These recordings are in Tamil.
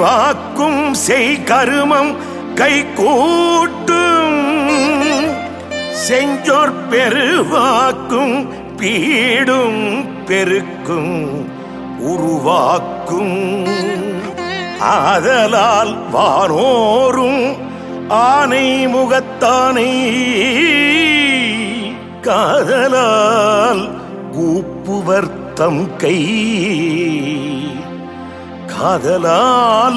திருவாக்கும் செய் கருமம் கை கூட்டும் செஞ்சோர் பெருவாக்கும் பீடும் பெருக்கும் உருவாக்கும் ஆதலால் வானோரும் ஆனை முகத்தானை காதலால் கூப்புவர் தம் கை காதலால்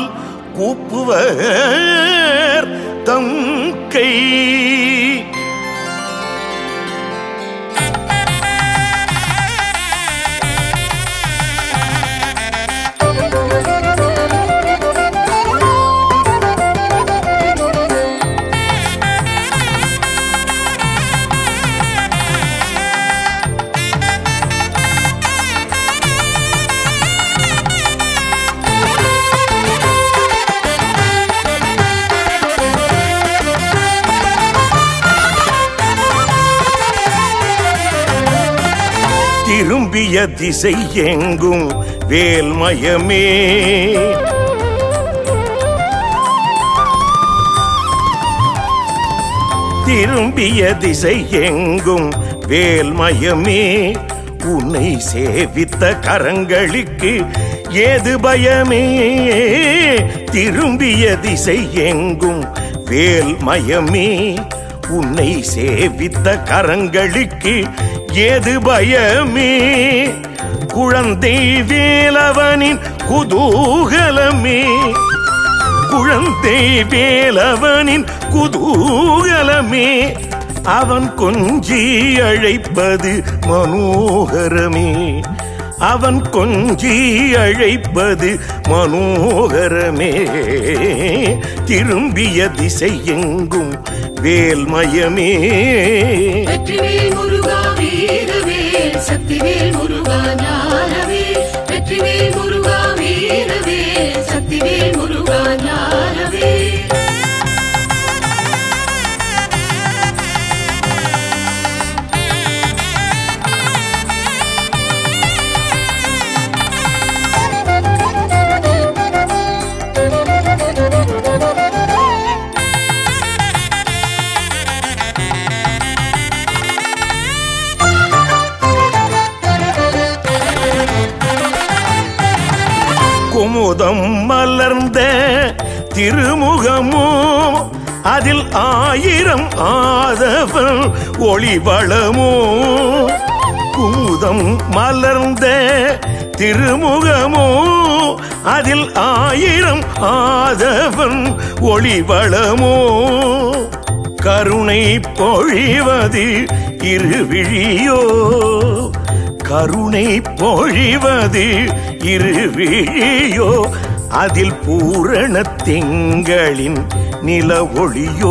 கூப்புவர் தம் கை திரும்பிய திசை எங்கும் வேல்மயமே திரும்பிய திசை எங்கும் வேல்மயமே உன்னை சேவித்த கரங்களுக்கு ஏது பயமே திரும்பிய திசை எங்கும் வேல்மயமே உன்னை சேவித்த கரங்களுக்கு ஏது பயமே குழந்தை வேலவனின் குதூகலமே குழந்தை வேலவனின் குதூகலமே அவன் கொஞ்சி அழைப்பது மனோகரமே அவன் கொஞ்சி அழைப்பது மனோகரமே திரும்பிய திசை எங்கும் வேல்மயமே வெற்றிவேல் முருகா வீரவேல் சக்திவேல் முருகா ஞானவேல் வெற்றிவேல் முருகா வீரவேல் சக்திவேல் முருகா ஞானவேல் குமுதம் மலர்ந்த திருமுகமோ அதில் ஆயிரம் ஆதவன் ஒளிவளமோ குமுதம் மலர்ந்த திருமுகமோ அதில் ஆயிரம் ஆதவன் ஒளிவளமோ கருணை பொழிவது இருவிழியோ கருணை பொழிவது இருவிழியோ அதில் பூரண திங்களின் நில ஒளியோ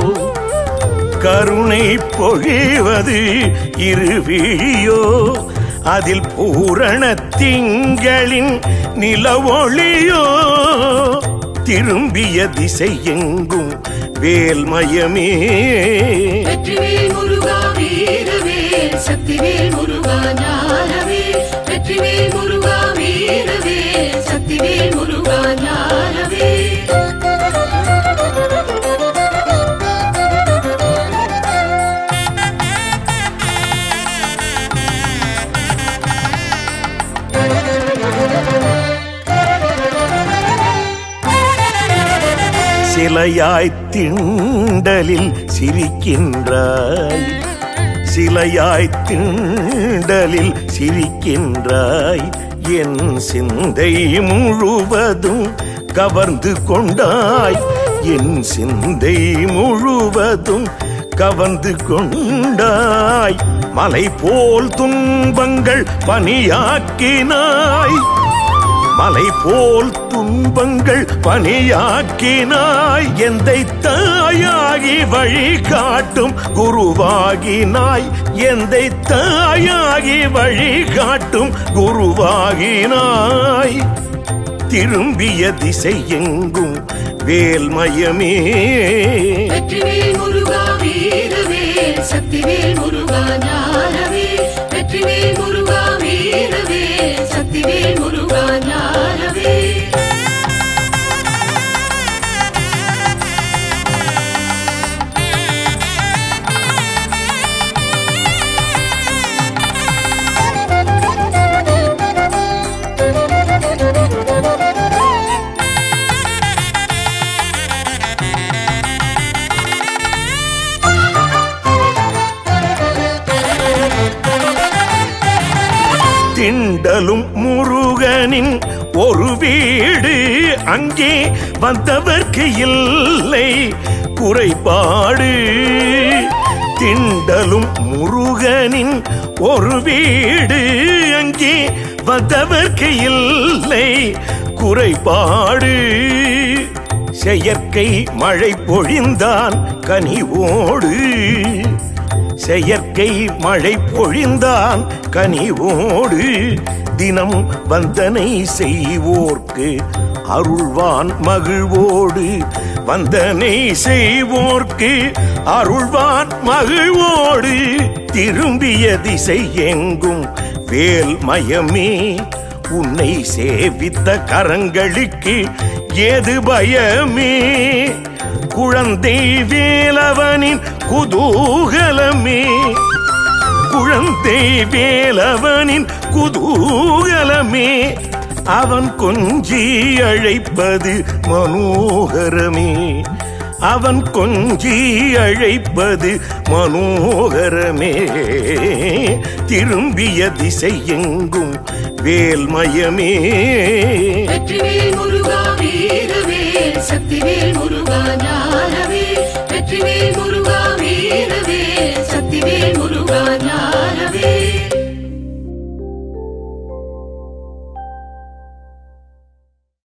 கருணை பொழிவது இருவிழியோ அதில் பூரண திங்களின் நில ஒளியோ திரும்பிய திசை எங்கும் வேல்மயமே வெற்றிவேல் முருகா வீரவேல் சக்திவேல் முருகா ஞானவேல் வெற்றிவேல் முருகா வீரவேல் சக்திவேல் முருகா ஞானவேல் சிலையாய் திண்டலில் சிரிக்கின்றாய் சிலையாய் திண்டலில் சிரிக்கின்றாய் என் சிந்தை முழுவதும் கவர்ந்து கொண்டாய் என் சிந்தை முழுவதும் கவர்ந்து கொண்டாய் மலை போல் துன்பங்கள் பனியாக்கினாய் மலை போல் துன்பங்கள் பணியாக்கினாய் எந்தை தாயாகி வழி காட்டும் குருவாகினாய் எந்தை தாயாகி வழி காட்டும் குருவாகினாய் திரும்பிய திசை எங்கும் வேல்மயமே வெற்றிவேல் முருகா வீரவேல் சக்திவேல் முருகா ஞானவேல் வெற்றிவேல் முருகா வீரவேல் சக்திவேல் முருகா ஞானவேல் திண்டலும் முருகனின் ஒரு வீடு அங்கே வந்தவர்க்கு இல்லை குறைபாடு திண்டலும் முருகனின் ஒரு வீடு அங்கே வந்தவர்க்கு இல்லை குறைபாடு செயற்கை மழை பொழிந்தான் கனிவோடு செயற்கை மழை பொழிந்தான் கனிவோடு தினம் வந்தனை செய்வோர்க்கு அருள்வான் மகிழ்வோடு வந்தனை செய்வோர்க்கு அருள்வான் மகிழ்வோடு திரும்பிய திசை எங்கும் வேல் மயமே உன்னை சேவித்த கரங்களுக்கு ஏது பயமே குழந்தை வேலவனின் குதூகலமே குழந்தை வேலவனின் குதூகலமே அவன் கொஞ்சி அழைப்பது மனோகரமே அவன் கொஞ்சி அழைப்பது மனோகரமே திரும்பிய திசை எங்கும் வேல்மயமே வெற்றிவேல் முருகா வீரவேல் சக்திவேல் முருகா ஞானவேல் வெற்றிவேல் முருகா வீரவேல்